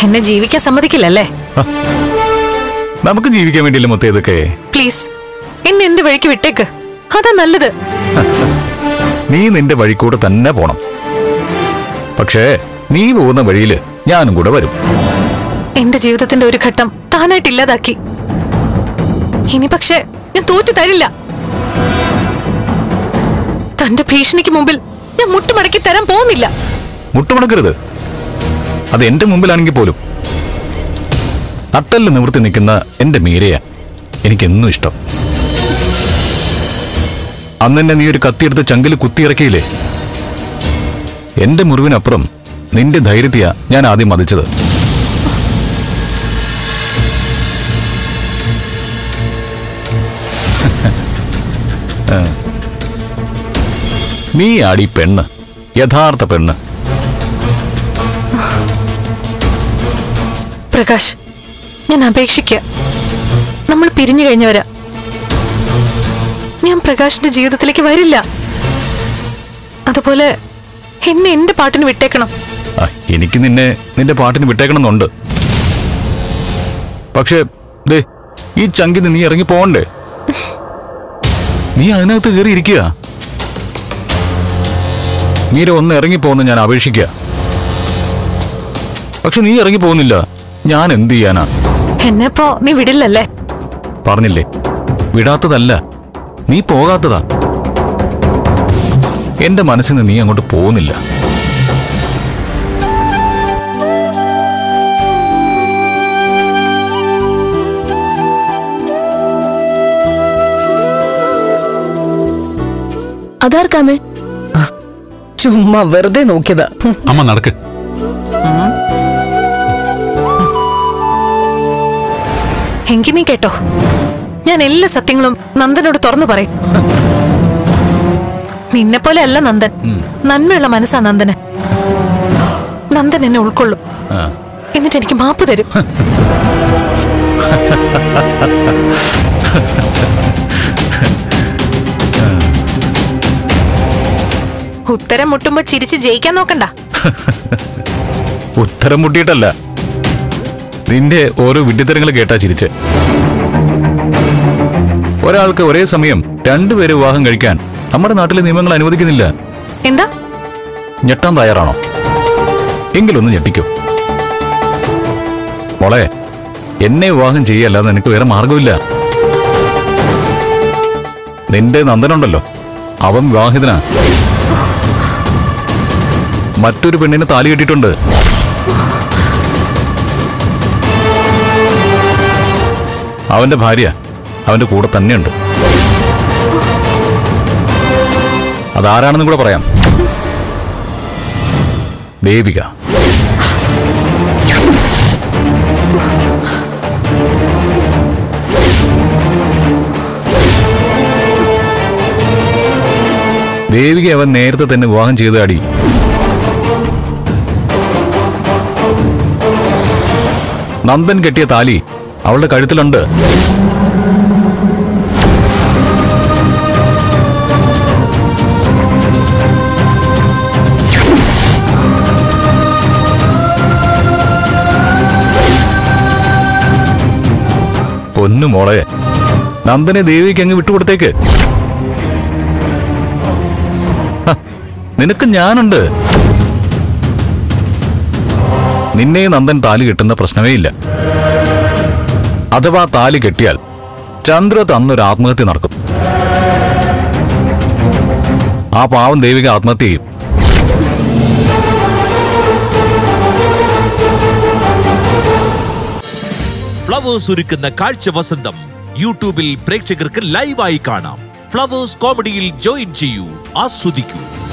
എന്നെ ജീവിക്കാൻ സമ്മതിക്കില്ലല്ലേ നമുക്ക് ജീവിക്കാൻ വേണ്ടിയല്ലേ മൊത്തം ഇതൊക്കെ പ്ലീസ് എന്നെ എന്റെ വഴിക്ക് വിട്ടേക്ക് അതാ നല്ലത് നീ നിന്റെ വഴിക്കൂടെ തന്നെ പോണം പക്ഷേ നീ പോകുന്ന വഴിയിൽ ഞാനും കൂടെ വരും എന്റെ ജീവിതത്തിന്റെ ഒരു ഘട്ടം താനായിട്ട് ഇല്ലാതാക്കി ഇനി പക്ഷെ ഞാൻ തോറ്റു തരില്ല തന്റെ ഭീഷണിക്ക് മുമ്പിൽ ഞാൻ മുട്ടുമടക്കി തരാൻ പോകുന്നില്ല മുട്ടുമടക്കരുത് അത് എന്റെ മുമ്പിലാണെങ്കിൽ പോലും നട്ടല് നിവൃത്തി നിൽക്കുന്ന എന്റെ മീരയാ എനിക്കെന്നും ഇഷ്ടം അന്ന് എന്നെ നീ ഒരു കത്തിയെടുത്ത് ചങ്കിൽ കുത്തിയിറക്കിയില്ലേ എന്റെ മുറിവിനപ്പുറം നിന്റെ ധൈര്യത്തെയാ ഞാൻ ആദ്യം മതിച്ചത് ആ. നീ ആടി പെണ്ണ് യഥാർത്ഥ പെണ്ണ് പ്രകാശ് ഞാൻ അപേക്ഷിക്ക നമ്മൾ പിരിഞ്ഞു കഴിഞ്ഞവരാ ഞാൻ പ്രകാശിന്റെ ജീവിതത്തിലേക്ക് വരില്ല അതുപോലെ എന്നെ എന്റെ പാട്ടിന് വിട്ടേക്കണം ആ, എനിക്ക് നിന്നെ നിന്റെ പാട്ടിന് വിട്ടേക്കണമെന്നുണ്ട് പക്ഷേ ദേ ഈ ചങ്കിന് നീ ഇറങ്ങി പോകണ്ടേ നീ അതിനകത്ത് കയറി ഇരിക്കുക മീര ഒന്ന് ഇറങ്ങി പോകുന്ന ഞാൻ അപേക്ഷിക്കുക പക്ഷെ നീ ഇറങ്ങി പോകുന്നില്ല ഞാൻ എന്ത് ചെയ്യാനാ എന്നെപ്പോ നീ വിടില്ലല്ലേ പറഞ്ഞില്ലേ വിടാത്തതല്ല നീ പോകാത്തതാ എന്റെ മനസ്സിൽ നിന്ന് നീ അങ്ങോട്ട് പോകുന്നില്ല അതാർക്കാമേ ചുമ്മാ വെറുതെ നോക്കിയതാ ഹും. അമ്മ നടക്ക് എങ്കി നീ കേട്ടോ ഞാൻ എല്ലാ സത്യങ്ങളും നന്ദനോട് തുറന്നു പറയും നിന്നെ പോലെ അല്ല നന്ദൻ നന്മയുള്ള മനസ്സാ നന്ദന് നന്ദൻ എന്നെ ഉൾക്കൊള്ളും ആ എന്നിട്ട് എനിക്ക് മാപ്പ് തരും ഉത്തരം മുട്ടുമ്പോ ചിരിച്ച് ജയിക്കാൻ നോക്കണ്ട ഉത്തരം മുട്ടിയിട്ടല്ല നിന്റെ ഓരോ വിഡ്ഢിത്തരങ്ങൾ കേട്ടാ ചിരിച്ച് ഒരാൾക്ക് ഒരേ സമയം രണ്ടുപേരെ വിവാഹം കഴിക്കാൻ നമ്മുടെ നാട്ടിലെ നിയമങ്ങൾ അനുവദിക്കുന്നില്ല എന്താ ഞെട്ടാൻ തയ്യാറാണോ എങ്കിലൊന്ന് ഞെട്ടിക്കോ മോളെ എന്നെ വിവാഹം ചെയ്യല്ലാതെ നിനക്ക് വേറെ മാർഗമില്ല നിന്റെ നന്ദനുണ്ടല്ലോ അവൻ വിവാഹിതനാ മറ്റൊരു പെണ്ണിന് താലി കെട്ടിയിട്ടുണ്ട് അവന്റെ ഭാര്യ അവന്റെ കൂടെ തന്നെയുണ്ട് അതാരാണെന്നും കൂടെ പറയാം ദേവിക ദേവിക അവൻ നേരത്തെ തന്നെ വിവാഹം ചെയ്ത് അടി നന്ദൻ കെട്ടിയ താലി അവളുടെ കഴുത്തിലുണ്ട് പൊന്നു മോളെ നന്ദനെ ദേവിക്ക് അങ്ങ് വിട്ടുകൊടുത്തേക്ക് ഹ, നിനക്ക് ഞാനുണ്ട് നിന്നെ നന്ദൻ താലി കെട്ടുന്ന പ്രശ്നമേ ഇല്ല അഥവാ താലി കെട്ടിയാൽ ചന്ദ്രത്ത് അന്നൊരു ആത്മഹത്യ നടക്കും ആ പാവം ദേവിക ആത്മഹത്യ ചെയ്യും ഫ്ലവേഴ്സ് ഒരുക്കുന്ന കാഴ്ച വസന്തം യൂട്യൂബിൽ പ്രേക്ഷകർക്ക് ലൈവായി കാണാം ഫ്ലവേഴ്സ് കോമഡിയിൽ ജോയിൻ ചെയ്യൂ ആസ്വദിക്കൂ